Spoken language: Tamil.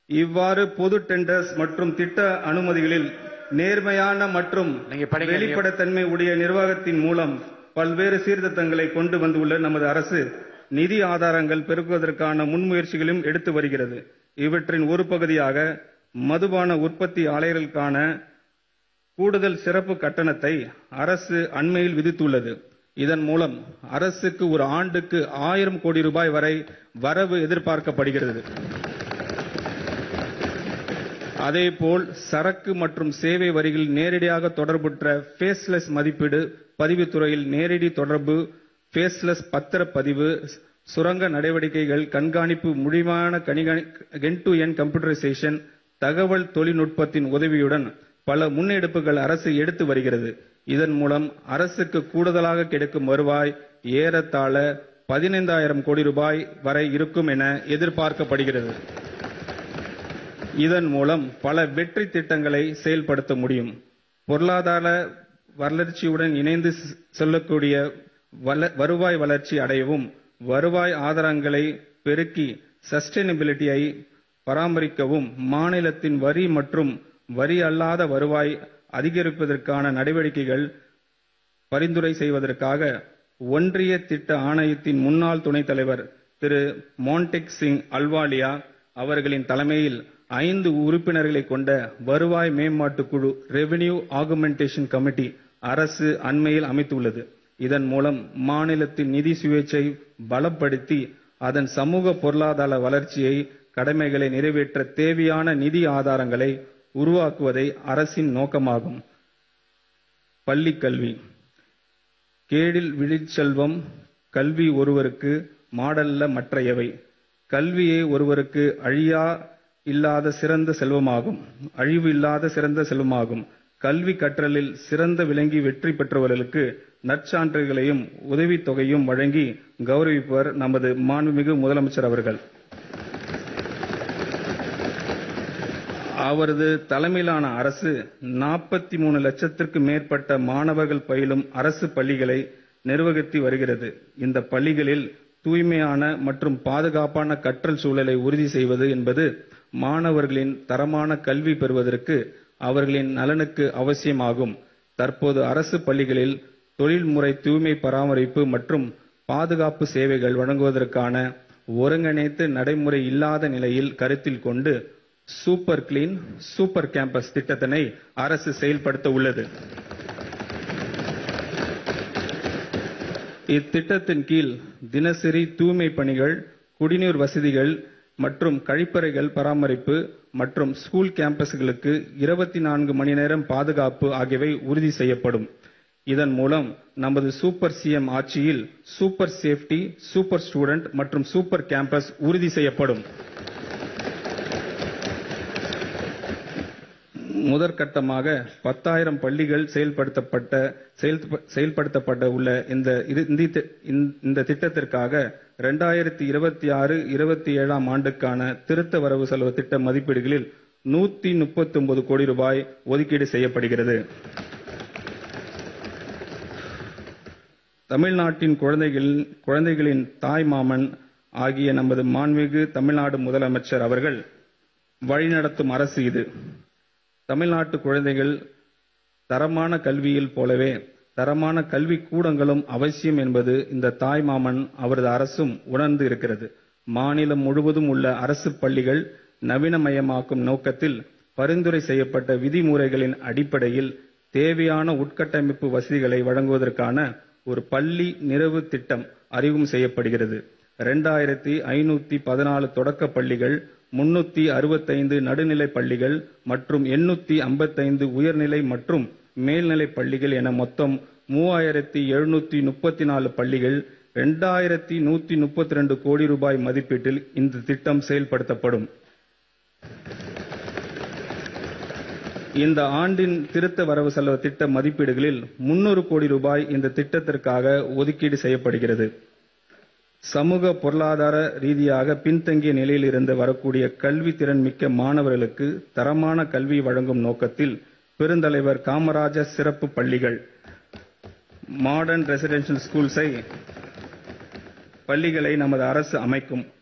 இவ்வாறு பொது டெண்டர்ஸ் மற்றும் திட்ட அனுமதிகளில் நேர்மையான மற்றும் நீங்க படிங்க, வெளிப்படைத்தன்மை உடைய நிர்வாகத்தின் மூலம் பல்வேறு சீர்திருத்தங்களை கொண்டு வந்துள்ள நமது அரசு நிதி ஆதாரங்கள் பெருக்குவதற்கான முன்முயற்சிகளும் எடுத்து வருகிறது இவற்றின் ஒரு பகுதியாக மதுபான உற்பத்தி ஆலைகளுக்கான கூடுதல் சிறப்பு கட்டணத்தை அரசு அண்மையில் விதித்துள்ளது இதன் மூலம் அரசுக்கு ஒரு ஆண்டுக்கு ஆயிரம் கோடி ரூபாய் வரை வரவு எதிர்பார்க்கப்படுகிறது அதேபோல் சரக்கு மற்றும் சேவை வரிகளில் நேரடியாக தொடர்புற்ற ஃபேஸ்லெஸ் மதிப்பீடு பதிவுத்துறையில் நேரடி தொடர்பு ஃபேஸ்லெஸ் பத்திரப்பதிவு சுரங்க நடவடிக்கைகள் கண்காணிப்பு முடிவான என் டு என் கம்ப்யூட்டரைசேஷன் தகவல் தொழில்நுட்பத்தின் உதவியுடன் பல முன்னெடுப்புகள் அரசு எடுத்து வருகிறது இதன் மூலம் அரசுக்கு கூடுதலாக கிடைக்கும் வருவாய் ஏறத்தாழ பதினைந்தாயிரம் கோடி ரூபாய் வரை இருக்கும் என எதிர்பார்க்கப்படுகிறது இதன் மூலம் பல வெற்றி திட்டங்களை செயல்படுத்த முடியும் பொருளாதார வளர்ச்சியுடன் இணைந்து செல்லக்கூடிய வள- வருவாய் வளர்ச்சி அடையவும் வருவாய் ஆதாரங்களை பெருக்கி சஸ்டைனபிலிட்டியை பராமரிக்கவும் மாநிலத்தின் வரி மற்றும் வரி அல்லாத வருவாய் அதிகரிப்பதற்கான நடவடிக்கைகள் பரிந்துரை செய்வதற்காக ஒன்றிய திட்ட ஆணையத்தின் முன்னாள் துணைத் தலைவர் திரு மோன்டெக் சிங் அல்வாலியா அவர்களின் தலைமையில் ஐந்து உறுப்பினர்களை கொண்ட வருவாய் மேம்பாட்டு குழு ரெவென்யூ ஆகுமெண்டேஷன் கமிட்டி அரசு அண்மையில் அமைத்துள்ளது இதன் மூலம் மாநிலத்தின் நிதி சுயேட்சை பலப்படுத்தி அதன் சமூக பொருளாதார வளர்ச்சியை கடமைகளை நிறைவேற்ற தேவையான நிதி ஆதாரங்களை உருவாக்குவதை அரசின் நோக்கமாகும் பள்ளிக் கல்வி கேடில் விழிச்செல்வம் கல்வி ஒருவருக்கு மாடல்ல மற்றையவை கல்வியே ஒருவருக்கு அழியா இல்லாத சிறந்த செல்வமாகும் அழிவு இல்லாத சிறந்த செல்வமாகும் கல்வி கற்றலில் சிறந்த விளங்கி வெற்றி பெற்றவர்களுக்கு நற்சான்றுகளையும் உதவித்தொகையும் வழங்கி கௌரவிப்பவர் நமது மாண்புமிகு முதலமைச்சர் அவர்கள் அவரது தலைமையிலான அரசு நாற்பத்தி மூணு லட்சத்திற்கு மேற்பட்ட மாணவர்கள் பயிலும் அரசு பள்ளிகளை நிர்வகித்து வருகிறது இந்த பள்ளிகளில் தூய்மையான மற்றும் பாதுகாப்பான கற்றல் சூழலை உறுதி செய்வது என்பது மாணவர்களின் தரமான கல்வி பெறுவதற்கு அவர்களின் நலனுக்கு அவசியமாகும் தற்போது அரசு பள்ளிகளில் தொழில்முறை தூய்மை பராமரிப்பு மற்றும் பாதுகாப்பு சேவைகள் வழங்குவதற்கான ஒருங்கிணைத்து நடைமுறை இல்லாத நிலையில் கருத்தில் கொண்டு சூப்பர் கிளீன் சூப்பர் கேம்பஸ் திட்டத்தினை அரசு செயல்படுத்த உள்ளது இத்திட்டத்தின் கீழ் தினசரி தூய்மை பணிகள் குடிநீர் வசதிகள் மற்றும் கழிப்பறைகள் பராமரிப்பு மற்றும் ஸ்கூல் கேம்பஸ்களுக்கு இருபத்தி நான்கு மணி நேரம் பாதுகாப்பு ஆகியவை உறுதி செய்யப்படும் இதன் மூலம் நமது சூப்பர் சிஎம் ஆட்சியில் சூப்பர் சேஃப்டி சூப்பர் ஸ்டூடெண்ட் மற்றும் சூப்பர் கேம்பஸ் உறுதி செய்யப்படும் முதற்கட்டமாக பத்தாயிரம் பள்ளிகள் செயல்படுத்தப்பட்ட செயல்- செயல்படுத்தப்பட உள்ள இந்த இது- இந்த தி- இந்த திட்டத்திற்காக இரண்டாயிரத்தி இருபத்தி ஆறு இருபத்தி ஏழாம் ஆண்டுக்கான திருத்த வரவு செலவு திட்ட மதிப்பீடுகளில் நூத்தி முப்பத்தி ஒன்பது கோடி ரூபாய் ஒதுக்கீடு செய்யப்படுகிறது தமிழ்நாட்டின் குழந்தைகள் குழந்தைகளின் தாய் மாமன் ஆகிய நமது மாண்புமிகு தமிழ்நாடு முதலமைச்சர் அவர்கள் வழிநடத்தும் அரசு இது தமிழ்நாட்டு குழந்தைகள் தரமான கல்வியில் போலவே தரமான கல்வி கூடங்களும் அவசியம் என்பது இந்த தாய் மாமன் அவரது அரசும் உணர்ந்து இருக்கிறது மாநிலம் முழுவதும் உள்ள அரசு பள்ளிகள் நவீனமயமாக்கும் நோக்கத்தில் பரிந்துரை செய்யப்பட்ட விதிமுறைகளின் அடிப்படையில் தேவையான உட்கட்டமைப்பு வசதிகளை வழங்குவதற்கான ஒரு பள்ளி நிறைவு திட்டம் அறிமுகம் செய்யப்படுகிறது இரண்டாயிரத்தி ஐநூத்தி பதினாலு தொடக்க பள்ளிகள் முன்னூத்தி அறுபத்தைந்து நடுநிலை பள்ளிகள் மற்றும் எண்ணூத்தி ஐம்பத்தைந்து உயர்நிலை மற்றும் மேல்நிலை பள்ளிகள் என மொத்தம் மூவாயிரத்தி எழுநூத்தி முப்பத்தி நாலு பள்ளிகள் இரண்டாயிரத்தி நூத்தி முப்பத்தி ரெண்டு கோடி ரூபாய் மதிப்பீட்டில் இந்த திட்டம் செயல்படுத்தப்படும் இந்த ஆண்டின் திருத்த வரவு செலவு திட்ட மதிப்பீடுகளில் முன்னூறு கோடி ரூபாய் இந்த திட்டத்திற்காக ஒதுக்கீடு செய்யப்படுகிறது சமூக பொருளாதார ரீதியாக பின்தங்கிய நிலையில் இருந்து வரக்கூடிய கல்வி திறன் மிக்க மாணவர்களுக்கு தரமான கல்வி வழங்கும் நோக்கத்தில் பெருந்தலைவர் காமராஜர் சிறப்பு பள்ளிகள் மாடர்ன் ரெசிடென்ஷியல் ஸ்கூல்ஸை பள்ளிகளை நமது அரசு அமைக்கும்